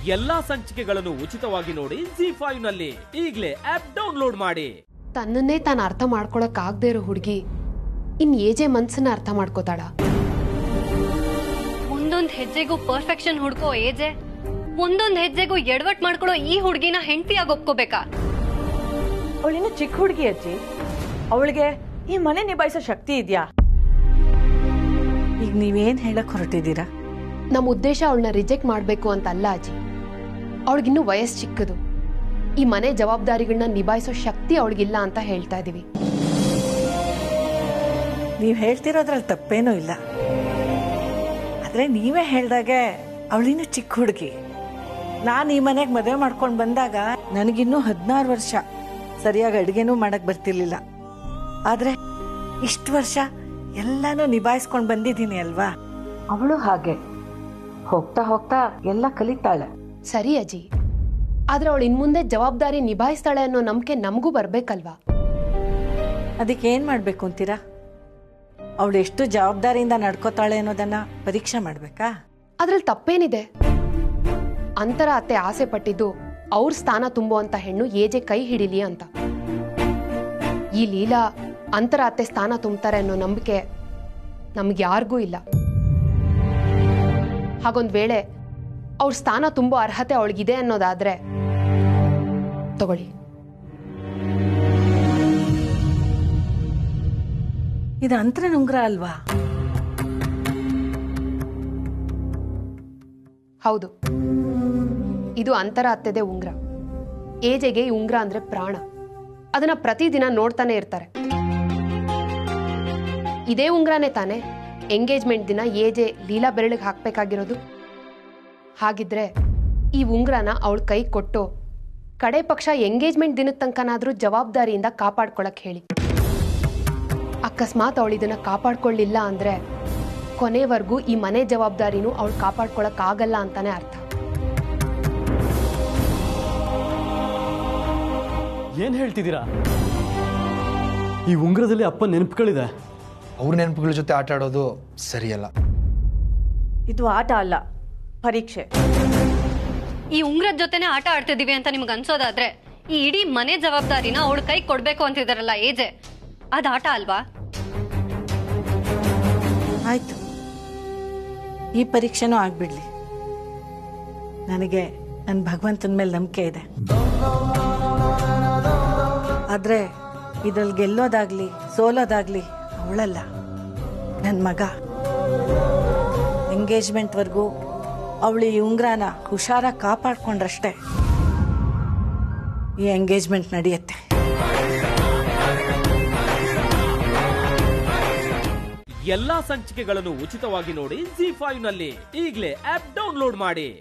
ಎಲ್ಲಾ ಸಂಚಿಕೆಗಳನ್ನು ಉಚಿತವಾಗಿ ನೋಡಿ ಜಿ ಫೈವ್ ನಲ್ಲಿ ಈಗಲೇ ಆಪ್ ಡೌನ್ಲೋಡ್ ಮಾಡಿ ತನ್ನನ್ನೇ ತಾನು ಅರ್ಥ ಮಾಡ್ಕೊಳಕ್ ಆಗದೆ ಇರೋ ಹುಡುಗಿ ಇನ್ ಏಜೆ ಮನ್ಸನ್ನ ಅರ್ಥ ಮಾಡ್ಕೋತಾಳ ಒಂದೊಂದ್ ಹೆಜ್ಜೆಗೂ ಪರ್ಫೆಕ್ಷನ್ ಹುಡ್ಕೋ ಏಜೆ ಒಂದೊಂದ್ ಹೆಜ್ಜೆಗೂ ಎಡವಟ್ ಮಾಡ್ಕೊಳ್ಳೋ ಈ ಹುಡ್ಗಿನ ಹೆಂಡತಿಯಾಗಿ ಒಪ್ಕೋಬೇಕಾ ಅವಳಿನ್ನು ಚಿಕ್ಕ ಹುಡುಗಿ ಅಜ್ಜಿ ಅವಳಿಗೆ ಈ ಮನೆ ನಿಭಾಯಿಸೋ ಶಕ್ತಿ ಇದೆಯಾ ಈಗ ನೀವೇನ್ ಹೇಳಕ್ ಹೊರಟಿದ್ದೀರಾ ನಮ್ಮ ಉದ್ದೇಶ ಅವಳನ್ನ ರಿಜೆಕ್ಟ್ ಮಾಡ್ಬೇಕು ಅಂತ ಅಲ್ಲ ಅಜ್ಜಿ ಅವಳಿಗಿನ್ನೂ ವಯಸ್ಸು ಚಿಕ್ಕದು ಈ ಮನೆ ಜವಾಬ್ದಾರಿಗಳನ್ನ ನಿಭಾಯಿಸೋ ಶಕ್ತಿ ಅವಳಿಗಿಲ್ಲ ಅಂತ ಹೇಳ್ತಾ ಇದೀವಿ ನೀವ್ ಹೇಳ್ತಿರೋದ್ರಲ್ಲಿ ತಪ್ಪೇನೂ ಇಲ್ಲ ಆದ್ರೆ ನೀವೇ ಹೇಳ್ದಾಗೆ ಅವಳಿನ್ನು ಚಿಕ್ಕ ಹುಡುಗಿ ನಾನು ಈ ಮನೆಗೆ ಮದುವೆ ಮಾಡ್ಕೊಂಡು ಬಂದಾಗ ನನಗಿನ್ನೂ ಹದಿನಾರು ವರ್ಷ ಸರಿಯಾಗಿ ಅಡುಗೆನೂ ಮಾಡಕ್ ಬರ್ತಿರ್ಲಿಲ್ಲ ಆದ್ರೆ ಇಷ್ಟು ವರ್ಷ ಎಲ್ಲಾನು ನಿಭಾಯಿಸ್ಕೊಂಡು ಬಂದಿದ್ದೀನಿ ಅಲ್ವಾ ಅವಳು ಹಾಗೆ ಹೋಗ್ತಾ ಹೋಗ್ತಾ ಎಲ್ಲ ಕಲಿತಾಳೆ ಸರಿ ಅಜ್ಜಿ ಆದ್ರೆ ಅವಳು ಇನ್ಮುಂದೆ ಜವಾಬ್ದಾರಿ ನಿಭಾಯಿಸ್ತಾಳೆ ಅನ್ನೋ ನಂಬಿಕೆ ನಮಗೂ ಬರ್ಬೇಕಲ್ವಾ ಅದಕ್ಕೆ ಏನ್ ಮಾಡ್ಬೇಕು ಅಂತೀರಾ ಅವಳು ಎಷ್ಟು ಜವಾಬ್ದಾರಿಯಿಂದ ನಡ್ಕೋತಾಳೆ ಅನ್ನೋದನ್ನ ಪರೀಕ್ಷೆ ಮಾಡ್ಬೇಕಾ ಅದ್ರಲ್ಲಿ ತಪ್ಪೇನಿದೆ ಅಂತರ ಅತ್ತೆ ಆಸೆ ಪಟ್ಟಿದ್ದು ಅವ್ರ ಸ್ಥಾನ ತುಂಬುವಂತ ಹೆಣ್ಣು ಏಜೆ ಕೈ ಹಿಡಿಲಿ ಅಂತ ಈ ಲೀಲಾ ಅಂತರ ಅತ್ತೆ ಸ್ಥಾನ ತುಂಬ್ತಾರೆ ಅನ್ನೋ ನಂಬಿಕೆ ನಮ್ಗೆ ಯಾರಿಗೂ ಇಲ್ಲ ಹಾಗೊಂದ್ ವೇಳೆ ಅವ್ರ ಸ್ಥಾನ ತುಂಬೋ ಅರ್ಹತೆ ಅವಳಿಗಿದೆ ಅನ್ನೋದಾದ್ರೆ ತಗೊಳ್ಳಿ ಇದು ಅಂತರ ನುಂಗ್ರ ಅಲ್ವಾ ಹೌದು ಇದು ಅಂತರ ಅತ್ತೆದೆ ಉಂಗ್ರ ಏಜೆಗೆ ಈ ಉಂಗ್ರ ಅಂದ್ರೆ ಪ್ರಾಣ ಅದನ್ನ ಪ್ರತಿದಿನ ನೋಡ್ತಾನೆ ಇರ್ತಾರೆ ಇದೇ ಉಂಗ್ರನೇ ತಾನೆ ಎಂಗೇಜ್ಮೆಂಟ್ ದಿನ ಏಜೆ ಲೀಲಾ ಬೆರಳಿಗೆ ಹಾಕ್ಬೇಕಾಗಿರೋದು ಹಾಗಿದ್ರೆ ಈ ಉಂಗ್ರನ ಅವಳ ಕೈ ಕೊಟ್ಟು ಕಡೆ ಪಕ್ಷ ಎಂಗೇಜ್ಮೆಂಟ್ ದಿನದ ತನಕನಾದ್ರೂ ಜವಾಬ್ದಾರಿಯಿಂದ ಕಾಪಾಡ್ಕೊಳಕ್ ಹೇಳಿ ಅಕಸ್ಮಾತ್ ಅವಳು ಇದನ್ನ ಕಾಪಾಡ್ಕೊಳ್ಳಿಲ್ಲ ಅಂದ್ರೆ ಕೊನೆವರೆಗೂ ಈ ಮನೆ ಜವಾಬ್ದಾರಿನೂ ಅವಳು ಕಾಪಾಡ್ಕೊಳಕ್ ಆಗಲ್ಲ ಅಂತಾನೆ ಅರ್ಥ ಏನ್ ಹೇಳ್ತಿದ್ದೀರಾ ಈ ಉಂಗ್ರದಲ್ಲಿ ಅಪ್ಪ ನೆನಪುಗಳಿದೆ ಅವ್ರ ನೆನಪುಗಳ ಜೊತೆ ಆಟ ಆಡೋದು ಸರಿಯಲ್ಲ ಇದು ಆಟ ಅಲ್ಲ ಪರೀಕ್ಷೆ ಈ ಉಂಗ್ರದ ಜೊತೆನೆ ಆಟ ಆಡ್ತಿದೀವಿ ಅಂತ ನಿಮ್ಗೆ ಅನ್ಸೋದಾದ್ರೆ ಈ ಇಡೀ ಮನೆ ಜವಾಬ್ದಾರಿನ ಅವಳ ಕೈ ಕೊಡ್ಬೇಕು ಅಂತಿದಾರಲ್ಲ ಏಜೆ ಅದ್ ಆಟ ಅಲ್ವಾ ಆಯ್ತು ಈ ಪರೀಕ್ಷೆನೂ ಆಗ್ಬಿಡ್ಲಿ ನನಗೆ ನನ್ನ ಭಗವಂತನ ಮೇಲೆ ನಂಬಿಕೆ ಇದೆ ಆದ್ರೆ ಇದ್ರಲ್ಲಿ ಗೆಲ್ಲೋದಾಗ್ಲಿ ಸೋಲೋದಾಗ್ಲಿ ಅವಳಲ್ಲ ನನ್ನ ಮಗ ಎಂಗೇಜ್ಮೆಂಟ್ವರೆಗೂ ಅವಳು ಈ ಉಂಗ್ರಾನ ಹುಷಾರಾಗಿ ಕಾಪಾಡ್ಕೊಂಡ್ರಷ್ಟೇ ಈ ಎಂಗೇಜ್ಮೆಂಟ್ ನಡೆಯುತ್ತೆ ಎಲ್ಲಾ ಸಂಚಿಕೆಗಳನ್ನು ಉಚಿತವಾಗಿ ನೋಡಿ ಜಿ ಫೈವ್ ನಲ್ಲಿ ಈಗಲೇ ಆಪ್ ಡೌನ್ಲೋಡ್ ಮಾಡಿ